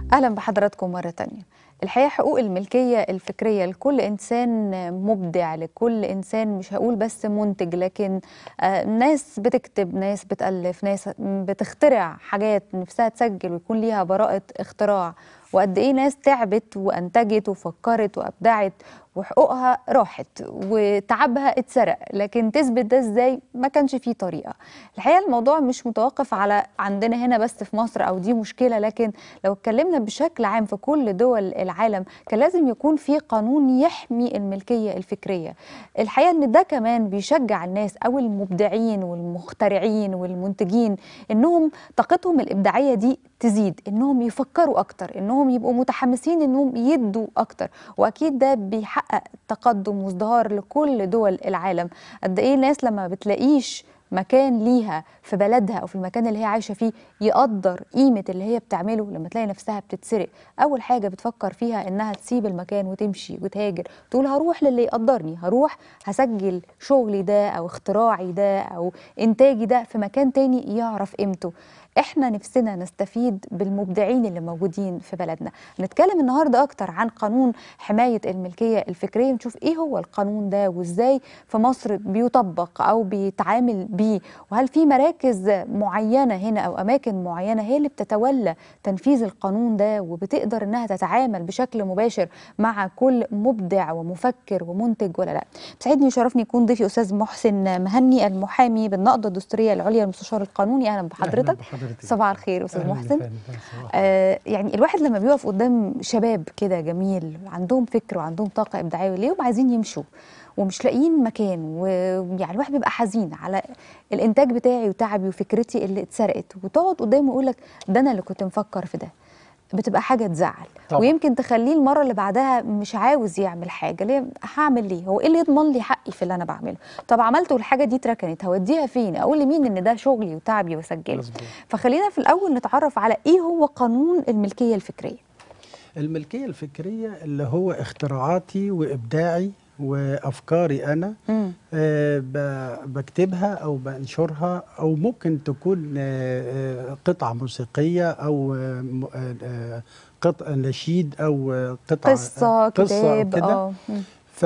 أهلا بحضراتكم مرة تانية الحقيقة حقوق الملكية الفكرية لكل إنسان مبدع لكل إنسان مش هقول بس منتج لكن آه، ناس بتكتب ناس بتألف ناس بتخترع حاجات نفسها تسجل ويكون ليها براءة اختراع وقد إيه ناس تعبت وأنتجت وفكرت وأبدعت وحقوقها راحت وتعبها اتسرق لكن تثبت ده ازاي ما كانش فيه طريقه الحقيقه الموضوع مش متوقف على عندنا هنا بس في مصر او دي مشكله لكن لو اتكلمنا بشكل عام في كل دول العالم كان لازم يكون في قانون يحمي الملكيه الفكريه الحقيقه ان ده كمان بيشجع الناس او المبدعين والمخترعين والمنتجين انهم طاقتهم الابداعيه دي تزيد انهم يفكروا اكتر انهم يبقوا متحمسين انهم يدوا اكتر واكيد ده بيحقق تقدم وازدهار لكل دول العالم قد ايه الناس لما بتلاقيش مكان ليها في بلدها او في المكان اللي هي عايشه فيه يقدر قيمه اللي هي بتعمله لما تلاقي نفسها بتتسرق اول حاجه بتفكر فيها انها تسيب المكان وتمشي وتهاجر تقول هروح للي يقدرني هروح هسجل شغلي ده او اختراعي ده او انتاجي ده في مكان تاني يعرف قيمته احنا نفسنا نستفيد بالمبدعين اللي موجودين في بلدنا نتكلم النهارده اكتر عن قانون حمايه الملكيه الفكريه ونشوف ايه هو القانون ده وازاي في مصر بيطبق او بيتعامل بيه وهل في مراكز معينه هنا او اماكن معينه هي اللي بتتولى تنفيذ القانون ده وبتقدر انها تتعامل بشكل مباشر مع كل مبدع ومفكر ومنتج ولا لا بسعدني وشرفني يكون ضيفي استاذ محسن مهني المحامي بالنقضه الدستوريه العليا المستشار القانوني اهلا بحضرتك أهلاً بحضرتك. صباح الخير استاذ أهلاً محسن وسهلاً. صباح آه يعني الواحد لما بيقف قدام شباب كده جميل عندهم فكر وعندهم طاقه ابداعيه ليهم عايزين يمشوا ومش لاقيين مكان ويعني الواحد بيبقى حزين على الانتاج بتاعي وتعبي وفكرتي اللي اتسرقت وتقعد قدامه يقول لك ده انا اللي كنت مفكر في ده بتبقى حاجه تزعل طبعاً. ويمكن تخليه المره اللي بعدها مش عاوز يعمل حاجه ليه هعمل ليه هو ايه اللي يضمن لي حقي في اللي انا بعمله طب عملت والحاجه دي اتركنت هوديها فين اقول لمين ان ده شغلي وتعبي وسجله مظبوط. فخلينا في الاول نتعرف على ايه هو قانون الملكيه الفكريه الملكية الفكرية اللي هو اختراعاتي وإبداعي وأفكاري أنا مم. آه، ب- بكتبها أو بنشرها أو ممكن تكون آه، آه، قطعة موسيقية أو آه، م- آه، آه، قطع نشيد أو آه، قطعة قصه آه، كتاب كده اه مم.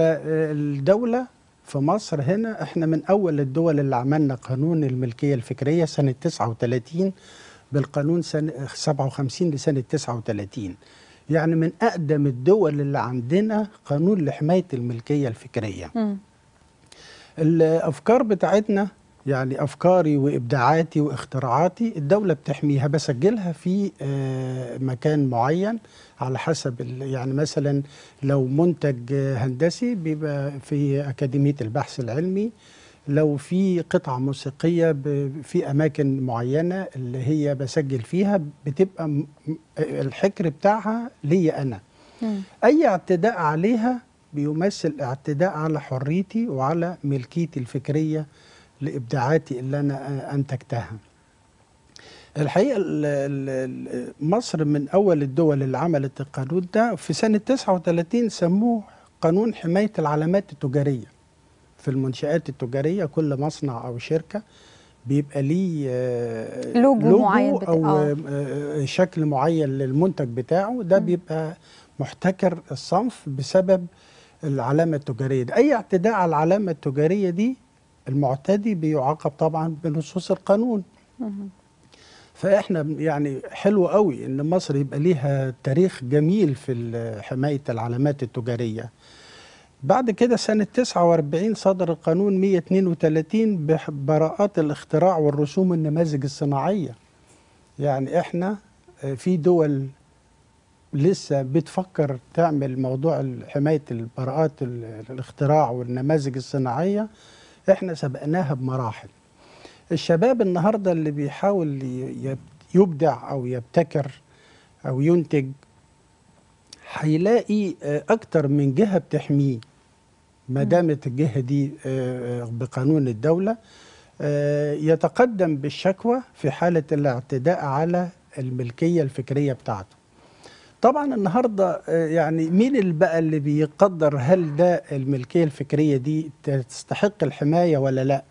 فالدولة في مصر هنا احنا من أول الدول اللي عملنا قانون الملكية الفكرية سنة 39 بالقانون سنة 57 لسنة 39 يعني من أقدم الدول اللي عندنا قانون لحماية الملكية الفكرية مم. الافكار بتاعتنا يعني افكاري وابداعاتي واختراعاتي الدوله بتحميها بسجلها في آه، مكان معين على حسب ال- يعني مثلا لو منتج آه، هندسي بيبقى في اكاديميه البحث العلمي لو في قطعه موسيقيه ب- في اماكن معينه اللي هي بسجل فيها بتبقى م- م- الحكر بتاعها ليا انا مم. أي اعتداء عليها بيمثل اعتداء على حريتي وعلى ملكيتي الفكرية لإبداعاتي اللي أنا أنتجتها الحقيقة ال- ال- ال- مصر من أول الدول اللي عملت القانون ده في سنة 39 سموه قانون حماية العلامات التجارية في المنشآت التجارية كل مصنع أو شركة بيبقى ليه آه، لوجو معين بتا- أو آه. آه، شكل معين للمنتج بتاعه ده بيبقى محتكر الصنف بسبب العلامة التجارية دي أي اعتداء على العلامة التجارية دي المعتدي بيعاقب طبعا بنصوص القانون مم. فاحنا يعني حلو قوي ان مصر يبقى ليها تاريخ جميل في ال- حمايه العلامات التجاريه بعد كده سنة 49 صدر القانون 132 ببراءات الاختراع والرسوم النماذج الصناعية يعني احنا آه، في دول لسه بتفكر تعمل موضوع ال- حماية البراءات ال- الاختراع والنماذج الصناعية احنا سبقناها بمراحل الشباب النهارده اللي بيحاول ي- يب- يبدع او يبتكر او ينتج هيلاقي آه، اكتر من جهه بتحميه ما دامت الجهه دي آه، آه، بقانون الدوله آه، يتقدم بالشكوى في حاله الاعتداء على الملكيه الفكريه بتاعته طبعا النهارده آه، يعني مين اللي بقى اللي بيقدر هل ده الملكيه الفكريه دي تستحق الحمايه ولا لا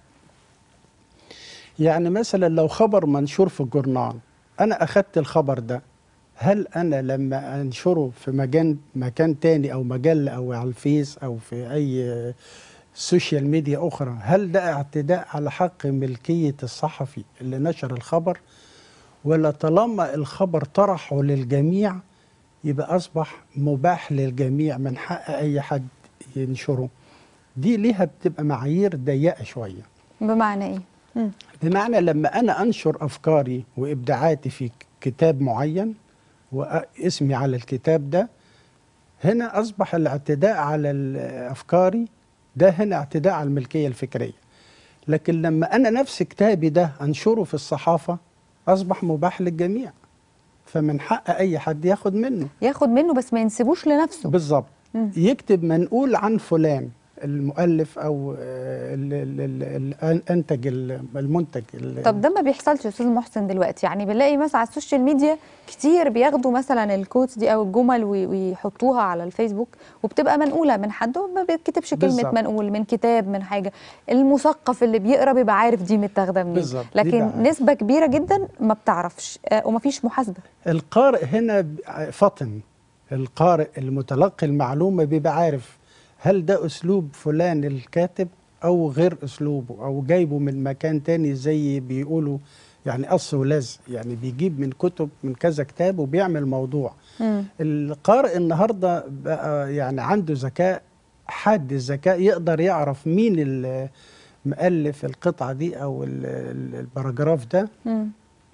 يعني مثلا لو خبر منشور في الجورنال انا اخدت الخبر ده هل انا لما انشره في مكان مكان تاني او مجله او على الفيس او في اي سوشيال ميديا اخرى هل ده اعتداء على حق ملكيه الصحفي اللي نشر الخبر ولا طالما الخبر طرحه للجميع يبقى اصبح مباح للجميع من حق اي حد ينشره دي ليها بتبقى معايير ضيقه شويه بمعنى ايه مم. بمعنى لما انا انشر افكاري وابداعاتي في كتاب معين واسمي على الكتاب ده هنا اصبح الاعتداء على ال- افكاري ده هنا اعتداء على الملكيه الفكريه لكن لما انا نفس كتابي ده انشره في الصحافه اصبح مباح للجميع فمن حق اي حد ياخد منه ياخد منه بس ما ينسبوش لنفسه بالظبط مم. يكتب منقول عن فلان المؤلف او آه، ال- ال- ال- ال- انتج ال- المنتج ال- طب ده ما بيحصلش يا استاذ محسن دلوقتي يعني بنلاقي مثلا على السوشيال ميديا كتير بياخدوا مثلا الكوتس دي او الجمل وي- ويحطوها على الفيسبوك وبتبقى منقوله من حد وما بيتكتبش كلمه بالظبط. منقول من كتاب من حاجه المثقف اللي بيقرا بيبقى عارف دي متاخده منين بالظبط، دي لكن بقى. نسبه كبيره جدا ما بتعرفش آه، ومفيش محاسبه القارئ هنا ب- فطن القارئ المتلقي المعلومة بيبقى عارف هل ده أسلوب فلان الكاتب أو غير أسلوبه أو جايبه من مكان تاني زي بيقولوا يعني قص ولزق يعني بيجيب من كتب من كذا كتاب وبيعمل موضوع مم. القارئ النهاردة بقى يعني عنده ذكاء حاد الذكاء يقدر يعرف مين ال- مؤلف القطعة دي أو ال- ال- الباراجراف ده مم.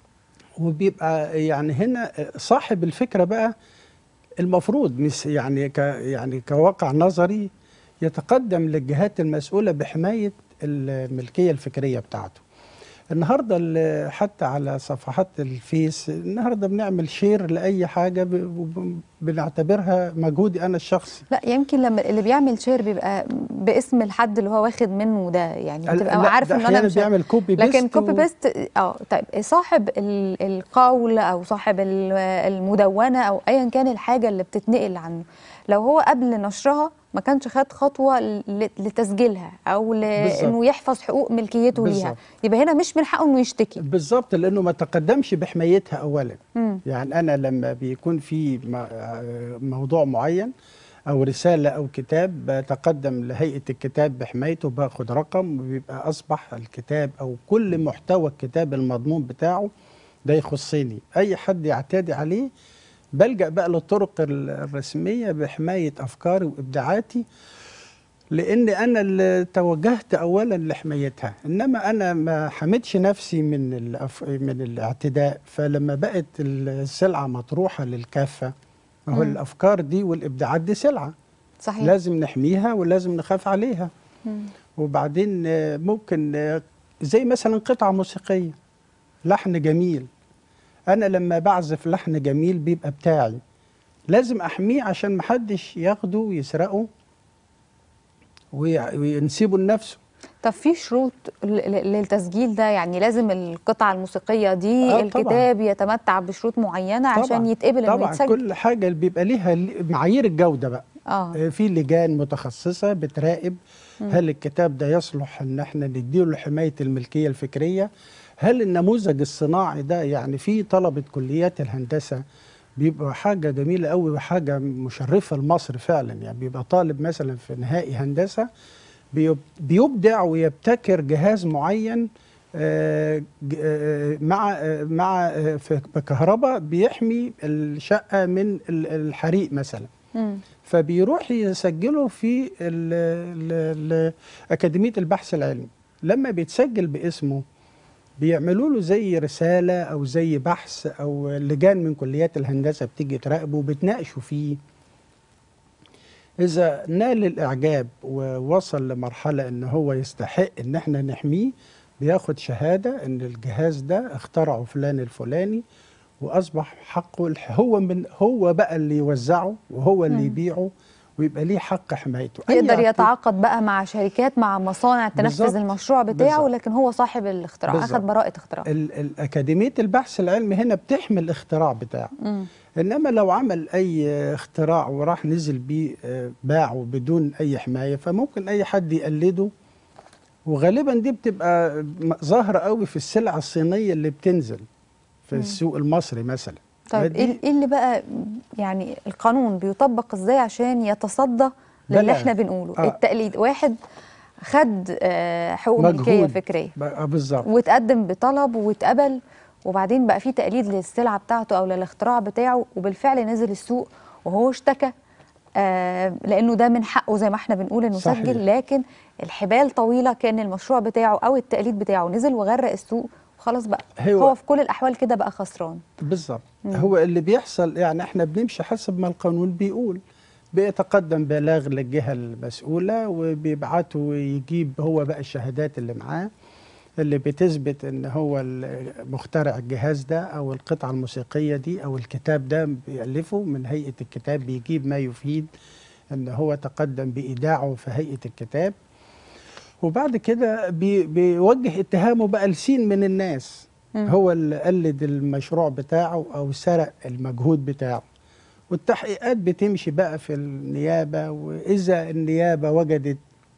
وبيبقى يعني هنا صاحب الفكره بقى المفروض مش يعني ك يعني كواقع نظري يتقدم للجهات المسؤوله بحمايه الملكيه الفكريه بتاعته. النهارده ال- حتى على صفحات الفيس النهارده بنعمل شير لاي حاجه ب- ب- بنعتبرها مجهودي انا الشخصي. لا يمكن لما اللي بيعمل شير بيبقى باسم الحد اللي هو واخد منه ده يعني بتبقى لا، عارف ده ان انا أحياناً مش بيعمل كوبي بيست لكن كوبي و- بيست اه طيب صاحب ال- القول او صاحب ال- المدونه او ايا كان الحاجه اللي بتتنقل عنه لو هو قبل نشرها ما كانش خد خطوه ل- لتسجيلها او بالظبط. لانه يحفظ حقوق ملكيته ليها بالظبط. يبقى هنا مش من حقه انه يشتكي بالظبط لانه ما تقدمش بحمايتها اولا. مم. يعني أنا لما بيكون في م- آه موضوع معين أو رسالة أو كتاب بتقدم لهيئة الكتاب بحمايته باخد رقم وبيبقى أصبح الكتاب أو كل محتوى الكتاب المضمون بتاعه ده يخصني أي حد يعتدي عليه بلجأ بقى للطرق ال- الرسمية بحماية أفكاري وإبداعاتي لان انا اللي توجهت اولا لحمايتها انما انا ما حميتش نفسي من الأف... من الاعتداء فلما بقت السلعه مطروحه للكافه ما هو مم. الافكار دي والابداعات دي سلعه صحيح لازم نحميها ولازم نخاف عليها مم. وبعدين آه، ممكن آه، زي مثلا قطعه موسيقيه لحن جميل انا لما بعزف لحن جميل بيبقى بتاعي لازم احميه عشان محدش ياخده ويسرقه وي- وينسبه لنفسه طب في شروط ل- ل- للتسجيل ده يعني لازم القطعه الموسيقيه دي آه، طبعاً. الكتاب يتمتع بشروط معينه عشان طبعاً. يتقبل انه طبعا يتسجل كل حاجه اللي بيبقى ليها لي- معايير الجوده بقى اه آه، في لجان متخصصه بتراقب هل الكتاب ده يصلح ان احنا نديله حمايه الملكيه الفكريه هل النموذج الصناعي ده يعني في طلبه كليات الهندسه بيبقى حاجه جميله قوي وحاجه مشرفه لمصر فعلا يعني بيبقى طالب مثلا في نهائي هندسه بيب- بيبدع ويبتكر جهاز معين آه، ج- آه، مع آه، مع آه، في بكهرباء بيحمي الشقه من ال- الحريق مثلا مم. فبيروح يسجله في ال ال ال أكاديمية البحث العلمي لما بيتسجل باسمه بيعملوا له زي رسالة أو زي بحث أو لجان من كليات الهندسة بتيجي تراقبه وبتناقشوا فيه إذا نال الإعجاب ووصل لمرحلة إن هو يستحق إن إحنا نحميه بياخد شهادة إن الجهاز ده اخترعه فلان الفلاني واصبح حقه الح- هو من هو بقى اللي يوزعه وهو اللي مم. يبيعه ويبقى ليه حق حمايته أي يقدر اعت- يتعاقد بقى مع شركات مع مصانع تنفذ بالظبط. المشروع بتاعه بالظبط. لكن هو صاحب الاختراع بالظبط. اخذ براءة اختراع ال- ال- أكاديمية البحث العلمي هنا بتحمي الاختراع بتاعه مم. إنما لو عمل أي اختراع وراح نزل بيه آه، باعه بدون أي حماية فممكن أي حد يقلده وغالبا دي بتبقى م- ظاهرة قوي في السلع الصينية اللي بتنزل في مم. السوق المصري مثلا طيب فدي- ايه إيه اللي بقى يعني القانون بيطبق ازاي عشان يتصدى للي بلاغ. احنا بنقوله آه. التقليد واحد خد آه، حقوق ملكيه مجهود. فكريه بقى بالظبط واتقدم بطلب واتقبل وبعدين بقى في تقليد للسلعه بتاعته او للاختراع بتاعه وبالفعل نزل السوق وهو اشتكى آه لانه ده من حقه زي ما احنا بنقول انه صحيح. سجل لكن الحبال طويله كان المشروع بتاعه او التقليد بتاعه نزل وغرق السوق وخلاص بقى هو- هو في كل الاحوال كده بقى خسران بالظبط هو اللي بيحصل يعني احنا بنمشي حسب ما القانون بيقول بيتقدم بلاغ للجهة المسؤولة وبيبعته ويجيب هو بقى الشهادات اللي معاه اللي بتثبت ان هو ال- مخترع الجهاز ده او القطعة الموسيقية دي او الكتاب ده بيألفه من هيئة الكتاب بيجيب ما يفيد ان هو تقدم بإيداعه في هيئة الكتاب وبعد كده بي بيوجه اتهامه بقى لسين من الناس مم. هو اللي قلد المشروع بتاعه او سرق المجهود بتاعه والتحقيقات بتمشي بقى في النيابه واذا النيابه وجدت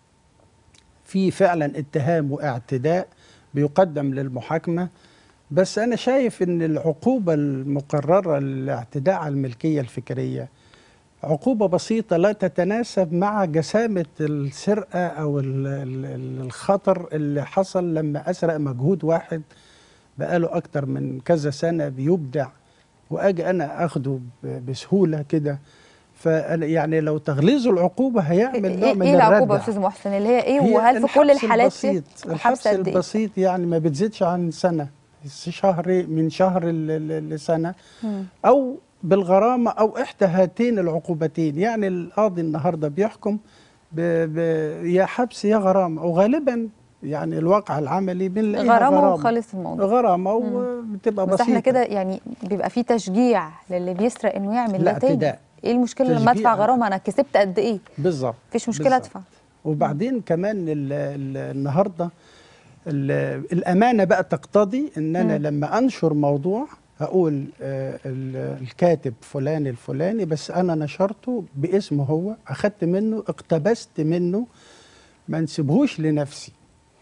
في فعلا اتهام واعتداء بيقدم للمحاكمه بس انا شايف ان العقوبه المقرره للاعتداء على الملكيه الفكريه عقوبة بسيطة لا تتناسب مع جسامة السرقة أو ال- ال- الخطر اللي حصل لما أسرق مجهود واحد بقاله أكتر من كذا سنة بيبدع وأجي أنا أخده ب- بسهولة كده فأنا يعني لو تغليظوا العقوبة هيعمل نوع ايه من إيه العقوبه الردع يا استاذ محسن اللي هي ايه هي وهل في كل الحبس الحالات البسيط الحبس الحبس قد ايه البسيط يعني ما بتزيدش عن سنة شهر من شهر ل- ل- لسنة مم. او بالغرامه او احدى هاتين العقوبتين يعني القاضي النهارده بيحكم ب... ب... يا حبس يا غرامه وغالبا يعني الواقع العملي بنلاقيها غرامه غرامه وخلص الموضوع غرامه وبتبقى بس بسيطه احنا كده يعني بيبقى في تشجيع للي بيسرق انه يعمل لا، ده تاني اعتداء. ايه المشكله لما تشجيع. ادفع غرامه انا كسبت قد ايه بالظبط مفيش مشكله بالظبط. ادفع وبعدين كمان ال ال النهارده ال الامانه بقى تقتضي ان انا مم. لما انشر موضوع اقول آه، ال- الكاتب فلان الفلاني بس انا نشرته باسمه هو اخدت منه اقتبست منه ما نسيبهوش لنفسي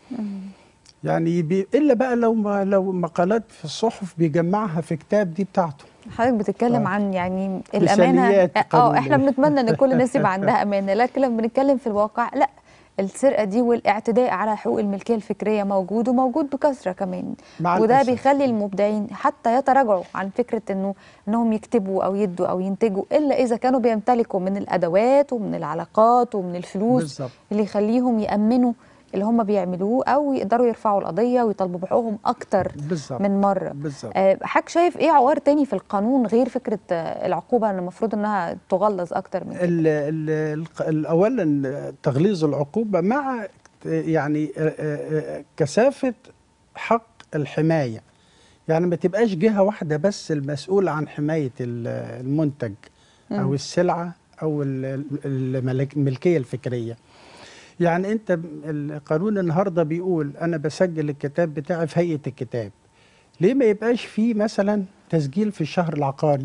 يعني بي الا بقى لو ما لو مقالات في الصحف بيجمعها في كتاب دي بتاعته حضرتك بتتكلم آه. عن يعني الامانه مثاليات اه قانونية. احنا بنتمنى ان كل الناس يبقى عندها امانه لكن لما بنتكلم في الواقع لا السرقه دي والاعتداء على حقوق الملكيه الفكريه موجود وموجود بكثره كمان مع وده الأسف. بيخلي المبدعين حتى يتراجعوا عن فكره انه انهم يكتبوا او يدوا او ينتجوا الا اذا كانوا بيمتلكوا من الادوات ومن العلاقات ومن الفلوس بالظبط اللي يخليهم يامنوا اللي هم بيعملوه او يقدروا يرفعوا القضيه ويطالبوا بحقوقهم اكتر بالظبط من مره بالظبط آه، حضرتك شايف ايه عوار تاني في القانون غير فكره آه، العقوبه اللي المفروض انها تغلظ اكتر من كده ال- ال- ال- اولا تغليظ العقوبه مع يعني آه، آه، كثافه حق الحمايه يعني ما تبقاش جهه واحده بس المسؤوله عن حمايه ال- المنتج او مم. السلعه او ال- الملك- الملكيه الفكريه يعني انت القانون النهارده بيقول انا بسجل الكتاب بتاعي في هيئه الكتاب ليه ما يبقاش فيه مثلا تسجيل في الشهر العقاري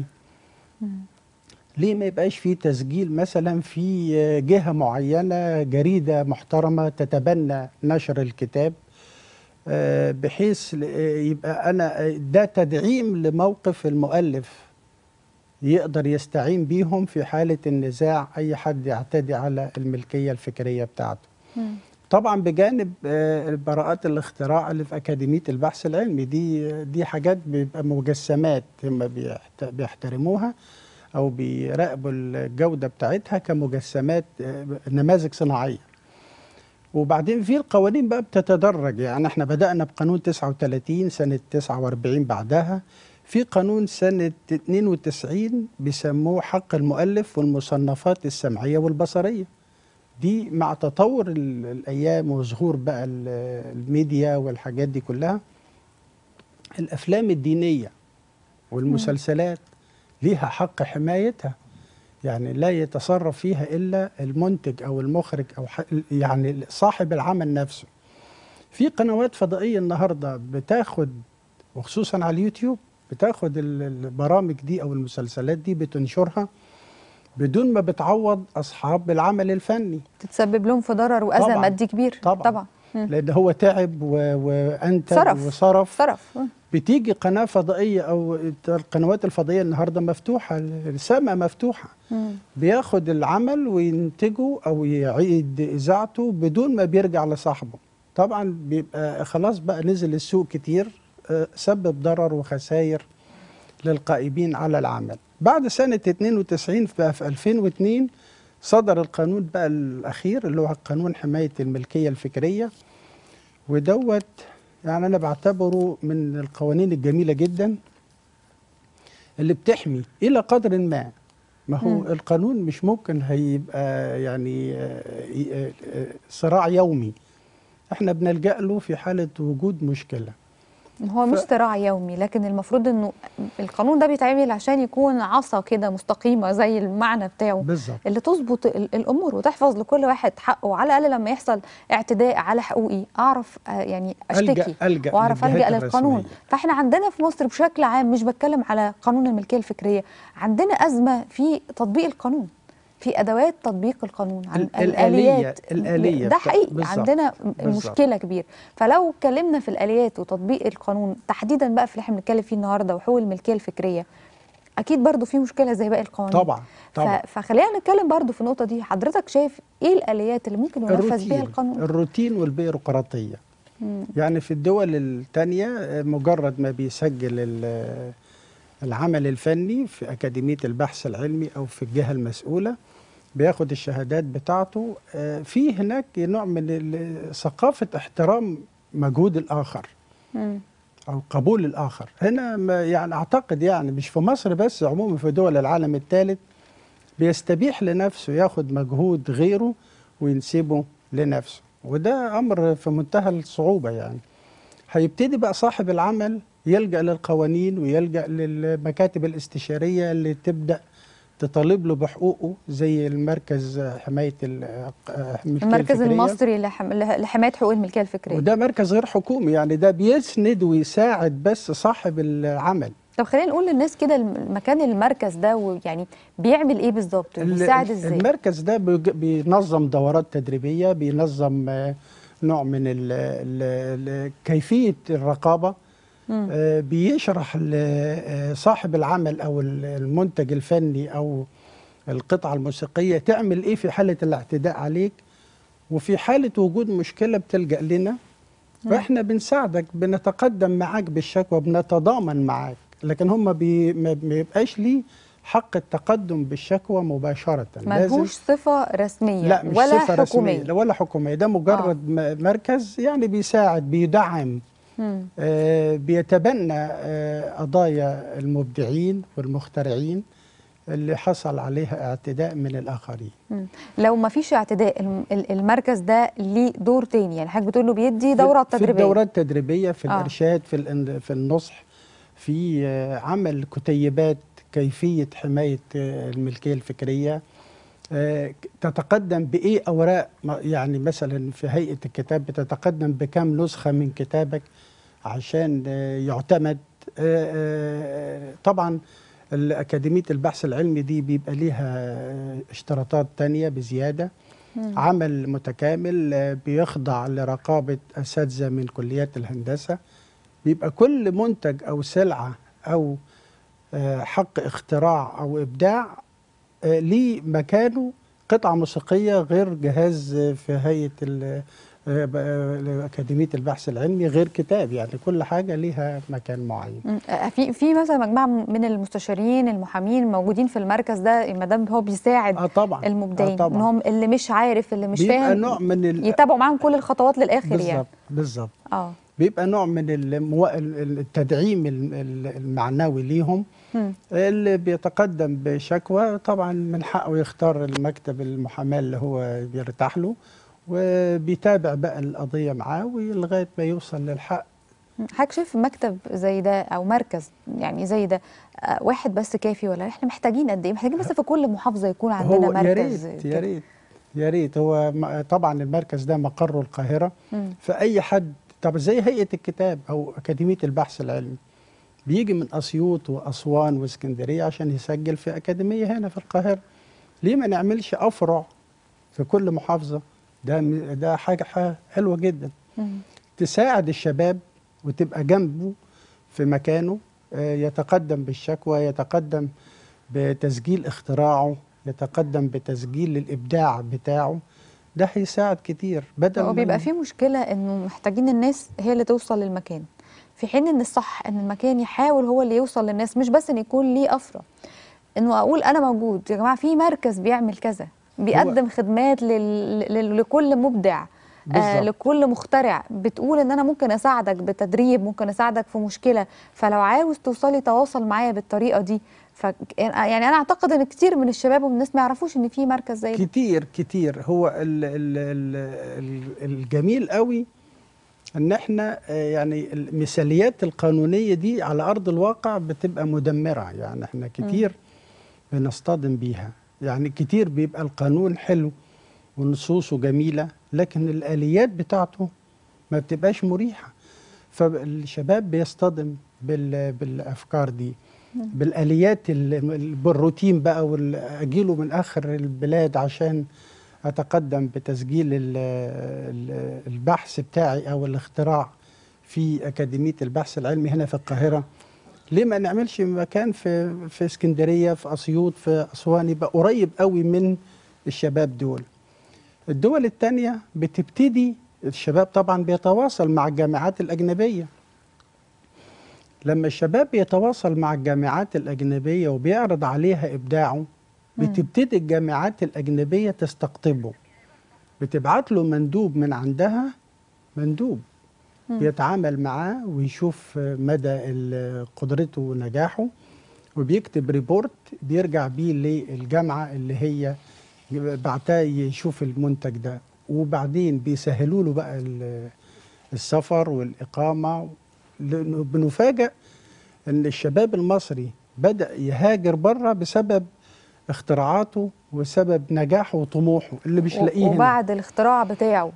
ليه ما يبقاش في تسجيل مثلا في جهة معينة جريدة محترمة تتبنى نشر الكتاب آه، بحيث ل- آه، يبقى أنا آه، ده تدعيم لموقف المؤلف يقدر يستعين بيهم في حالة النزاع أي حد يعتدي على الملكية الفكرية بتاعته مم. طبعا بجانب آه، براءات الاختراع اللي في أكاديمية البحث العلمي دي دي حاجات بيبقى مجسمات هم بيحت- بيحترموها أو بيراقبوا الجودة بتاعتها كمجسمات آه، نماذج صناعية وبعدين في القوانين بقى بتتدرج يعني احنا بدأنا بقانون 39 سنة 49 بعدها في قانون سنة 92 بيسموه حق المؤلف والمصنفات السمعية والبصرية دي مع تطور ال- الأيام وظهور بقى ال- الميديا والحاجات دي كلها الأفلام الدينية والمسلسلات ليها حق حمايتها يعني لا يتصرف فيها إلا المنتج أو المخرج أو ح- يعني صاحب العمل نفسه في قنوات فضائية النهاردة بتاخد وخصوصا على اليوتيوب بتاخد ال- البرامج دي أو المسلسلات دي بتنشرها بدون ما بتعوض أصحاب العمل الفني تتسبب لهم في ضرر واذى طبعاً. مادي كبير طبعاً. طبعا مم. لأن هو تعب و- وأنتج صرف. وصرف صرف مم. بتيجي قناه فضائيه او القنوات الفضائيه النهارده مفتوحه السماء مفتوحه مم. بياخد العمل وينتجه او يعيد اذاعته بدون ما بيرجع لصاحبه طبعا بيبقى خلاص بقى نزل السوق كتير آه، سبب ضرر وخسائر للقائمين على العمل بعد سنة 92 بقى في 2002 صدر القانون بقى الأخير اللي هو قانون حماية الملكية الفكرية ودوت يعني أنا بعتبره من القوانين الجميلة جدا اللي بتحمي إلى قدر ما ما هو مم. القانون مش ممكن هيبقى يعني آه، آه، آه، صراع يومي احنا بنلجأ له في حالة وجود مشكلة هو مش صراع يومي لكن المفروض انه القانون ده بيتعمل عشان يكون عصا كده مستقيمه زي المعنى بتاعه بالظبط اللي تظبط ال- الامور وتحفظ لكل واحد حقه على الاقل لما يحصل اعتداء على حقوقي اعرف آه، يعني اشتكي ألجأ- ألجأ واعرف للجهات الجا للقانون الرسمية. فاحنا عندنا في مصر بشكل عام مش بتكلم على قانون الملكيه الفكريه عندنا ازمه في تطبيق القانون في ادوات تطبيق القانون عن ال- الآلية- الآلية ده بتاع- حقيقي بالظبط. عندنا بالظبط. مشكله كبيره فلو اتكلمنا في الاليات وتطبيق القانون تحديدا بقى في اللي احنا بنتكلم فيه النهارده وحقوق الملكيه الفكريه اكيد برضو في مشكله زي باقي القوانين طبعا طبعا ف- فخلينا نتكلم برضو في النقطه دي حضرتك شايف ايه الاليات اللي ممكن ينفذ بيها الروتين القانون الروتين والبيروقراطية مم. يعني في الدول التانية آه، مجرد ما بيسجل ال- العمل الفني في أكاديمية البحث العلمي أو في الجهة المسؤولة بياخد الشهادات بتاعته آه، في هناك نوع من ال- ثقافة احترام مجهود الآخر مم. أو قبول الآخر هنا ما يعني أعتقد يعني مش في مصر بس عموما في دول العالم الثالث بيستبيح لنفسه ياخد مجهود غيره وينسبه لنفسه وده أمر في منتهى الصعوبة يعني هيبتدي بقى صاحب العمل يلجأ للقوانين ويلجأ للمكاتب الاستشارية اللي تبدأ تطالب له بحقوقه زي المركز حماية ال- الملكية المركز الفكرية. المصري لحم... لح- لحمايه حقوق الملكيه الفكريه وده مركز غير حكومي يعني ده بيسند ويساعد بس صاحب العمل طب خلينا نقول للناس كده الم- مكان المركز ده ويعني بيعمل ايه بالظبط ال- وبيساعد ال- ازاي المركز ده بيج- بينظم دورات تدريبية بينظم آه، نوع من ال ال ال كيفية الرقابة مم. آه، بيشرح لصاحب العمل أو ال- المنتج الفني أو القطعة الموسيقية تعمل إيه في حالة الاعتداء عليك وفي حالة وجود مشكلة بتلجأ لنا فإحنا بنساعدك بنتقدم معاك بالشكوى بنتضامن معاك لكن هم بي ما بيبقاش ليه حق التقدم بالشكوى مباشرة ملهوش صفه رسميه لا مش ولا صفة حكوميه رسمية لا ولا حكومية ده مجرد م- مركز يعني بيساعد بيدعم مم. آه، بيتبنى آه، قضايا المبدعين والمخترعين اللي حصل عليها اعتداء من الآخرين مم. لو ما فيش اعتداء الم- ال- المركز ده ليه دور تاني يعني حضرتك بتقول له بيدي دورات في تدريبيه الدورات التدريبية في آه. الإرشاد في الإن- في النصح في آه، عمل كتيبات كيفية حماية آه، الملكية الفكرية آه، ك- تتقدم بإيه أوراق ما- يعني مثلا في هيئة الكتاب بتتقدم بكم نسخة من كتابك عشان آه، يعتمد آه، آه، طبعا الأكاديمية البحث العلمي دي بيبقى ليها آه، اشتراطات تانية بزيادة مم. عمل متكامل آه، بيخضع لرقابة أساتذة من كليات الهندسة بيبقى كل منتج أو سلعة أو آه، حق اختراع أو إبداع آه، ليه مكانه قطعة موسيقية غير جهاز آه، في هيئة ال- آه، ب- آه، أكاديمية البحث العلمي غير كتاب يعني كل حاجة ليها مكان معين مم. آه، في في مثلا مجموعه من المستشارين المحامين موجودين في المركز ده ما دام هو بيساعد اه طبعا المبدعين آه طبعا ان هم اللي مش عارف اللي مش بيبقى فاهم نوع من ال... يتابعوا معاهم كل الخطوات للاخر يعني بالظبط بالظبط اه بيبقى نوع من المو... ال- التدعيم ال- ال- المعنوي ليهم مم. اللي بيتقدم بشكوى طبعا من حقه يختار المكتب المحاماه اللي هو بيرتاح له وبيتابع بقى القضيه معاه ولغايه ما يوصل للحق حضرتك شايف مكتب زي ده او مركز يعني زي ده آه، واحد بس كافي ولا احنا محتاجين قد ايه محتاجين بس في كل محافظه يكون عندنا هو يا مركز ريت كده. يا ريت يا ريت هو م- طبعا المركز ده مقره القاهره مم. فاي حد طب زي هيئه الكتاب او اكاديميه البحث العلمي بيجي من اسيوط واسوان واسكندريه عشان يسجل في اكاديميه هنا في القاهره ليه ما نعملش افرع في كل محافظه ده م- ده حاجه ح- حلوه جدا مم. تساعد الشباب وتبقى جنبه في مكانه آه، يتقدم بالشكوى يتقدم بتسجيل اختراعه يتقدم بتسجيل الابداع بتاعه ده هيساعد كتير بدل هو ما بيبقى في مشكلة انه محتاجين الناس هي اللي توصل للمكان في حين ان الصح ان المكان يحاول هو اللي يوصل للناس مش بس ان يكون ليه افرة انه اقول انا موجود يا جماعة في مركز بيعمل كذا بيقدم خدمات لل... لل... لكل مبدع آه بالظبط. لكل مخترع بتقول ان انا ممكن اساعدك بتدريب ممكن اساعدك في مشكلة فلو عاوز توصلي تواصل معايا بالطريقة دي ف يعني انا اعتقد ان كتير من الشباب والناس ما يعرفوش ان في مركز زي ده كتير كتير هو ال ال ال ال الجميل قوي ان احنا آه، يعني المثاليات القانونيه دي على ارض الواقع بتبقى مدمره يعني احنا كتير بنصطدم بيها يعني كتير بيبقى القانون حلو ونصوصه جميله لكن الاليات بتاعته ما بتبقاش مريحه فالشباب بيصطدم بال بالافكار دي بالاليات ال- ال- بالروتين بقى واجيله من اخر البلاد عشان اتقدم بتسجيل ال- ال- البحث بتاعي او الاختراع في اكاديميه البحث العلمي هنا في القاهره ليه ما نعملش مكان في في اسكندريه في اسيوط في اسوان يبقى قريب قوي من الشباب دول الدول التانية بتبتدي الشباب طبعا بيتواصل مع الجامعات الأجنبية لما الشباب بيتواصل مع الجامعات الأجنبية وبيعرض عليها إبداعه بتبتدي الجامعات الأجنبية تستقطبه بتبعت له مندوب من عندها مندوب بيتعامل معاه ويشوف مدى ال- قدرته ونجاحه وبيكتب ريبورت بيرجع بيه للجامعة اللي هي بعتها يشوف المنتج ده وبعدين بيسهلوا له بقى ال- السفر والإقامة لأنه بنفاجأ إن الشباب المصري بدأ يهاجر بره بسبب اختراعاته وسبب نجاحه وطموحه اللي مش لاقيه هنا. وبعد الاختراع بتاعه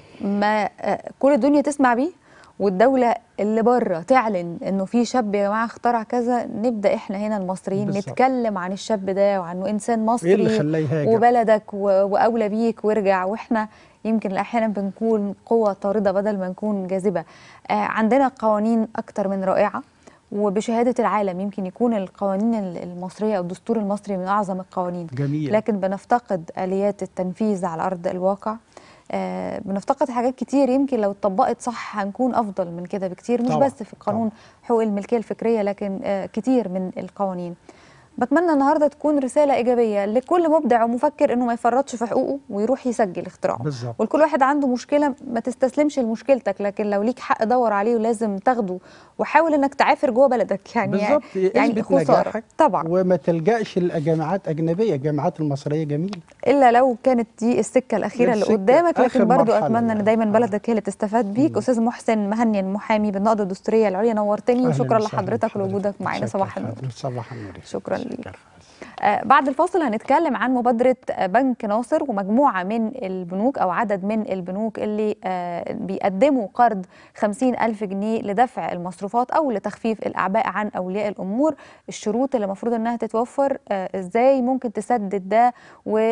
ما آه، كل الدنيا تسمع بيه والدولة اللي بره تعلن انه في شاب يا جماعة اخترع كذا نبدأ احنا هنا المصريين بالظبط. نتكلم عن الشاب ده وعنه انسان ايه اللي مصري خلاه يهاجر وبلدك و- واولى بيك وارجع واحنا يمكن احيانا بنكون قوة طاردة بدل ما نكون جاذبة آه، عندنا قوانين اكتر من رائعة وبشهادة العالم يمكن يكون القوانين ال- المصرية أو الدستور المصري من أعظم القوانين جميل لكن بنفتقد آليات التنفيذ على أرض الواقع آه، بنفتقد حاجات كتير يمكن لو اتطبقت صح هنكون أفضل من كده بكتير مش طبعاً، بس في قانون حقوق الملكية الفكرية لكن آه، كتير من القوانين بتمنى النهارده تكون رسالة إيجابية لكل مبدع ومفكر إنه ما يفرطش في حقوقه ويروح يسجل اختراعه بالظبط ولكل واحد عنده مشكلة ما تستسلمش لمشكلتك لكن لو ليك حق دور عليه ولازم تاخده وحاول انك تعافر جوه بلدك يعني بالظبط يعني اثبت خسارة نجاحك طبعا وما تلجأش لجامعات أجنبية الجامعات المصرية جميلة الا لو كانت دي السكه الاخيره اللي السكة، قدامك آخر لكن برضو مرحلة اتمنى ان يعني. دايما آه. بلدك هي اللي تستفاد بيك استاذ محسن مهني المحامي بالنقض الدستوريه العليا نورتني أهلاً وشكرا وسهلاً لحضرتك بحضرتك. ولوجودك معانا متشكر صباح النور حضرتك. صباح النور شكراً ليك. شكراً. آه، بعد الفاصل هنتكلم عن مبادرة آه، بنك ناصر ومجموعة من البنوك أو عدد من البنوك اللي آه، بيقدموا قرض 50 ألف جنيه لدفع المصروفات أو لتخفيف الأعباء عن أولياء الأمور الشروط اللي المفروض أنها تتوفر آه، إزاي ممكن تسدد ده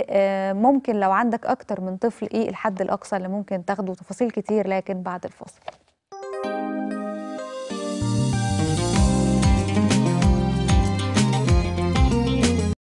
وممكن لو عندك أكتر من طفل إيه الحد الأقصى اللي ممكن تاخده تفاصيل كتير لكن بعد الفاصل